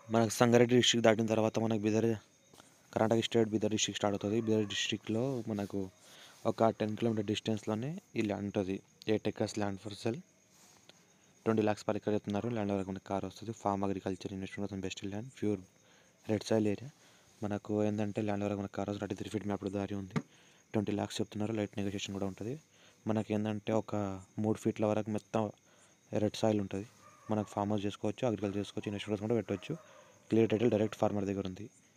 మనకు సంగారెడ్డి డిస్ట్రిక్ట్ దాటిన తర్వాత మనకు Bidar Karnataka state Bidar district start అవుతుంది బిదర్ డిస్ట్రిక్ట్లో మనకు ఒక టెన్ కిలోమీటర్ డిస్టెన్స్లోనే ఈ ల్యాండ్ ఉంటుంది eight acres land for sale twenty lakhs per acre చెప్తున్నారు ల్యాండ్ వరకు మనకి కార్ వస్తుంది farm agriculture investment best land pure red soil area మనకు ఏంటంటే ల్యాండ్ వరకు మనకు కార్ వస్తుంది త్రీ ఫీట్ మ్యాప్ దారి ఉంది ట్వంటీ ల్యాక్స్ చెప్తున్నారు లైట్ నెగోషియేషన్ కూడా ఉంటుంది మనకి ఏంటంటే ఒక మూడు ఫీట్ల వరకు మొత్తం రెడ్ సాయిల్ ఉంటుంది మనకు ఫామ్ హౌస్ చేసుకోవచ్చు అగ్రికల్చర్ చేసుకోవచ్చు ఇన్వెస్ట్మెంట్స్ కూడా పెట్టవచ్చు క్లియర్ టైటిల్ డైరెక్ట్ ఫార్మర్ దగ్గర ఉంది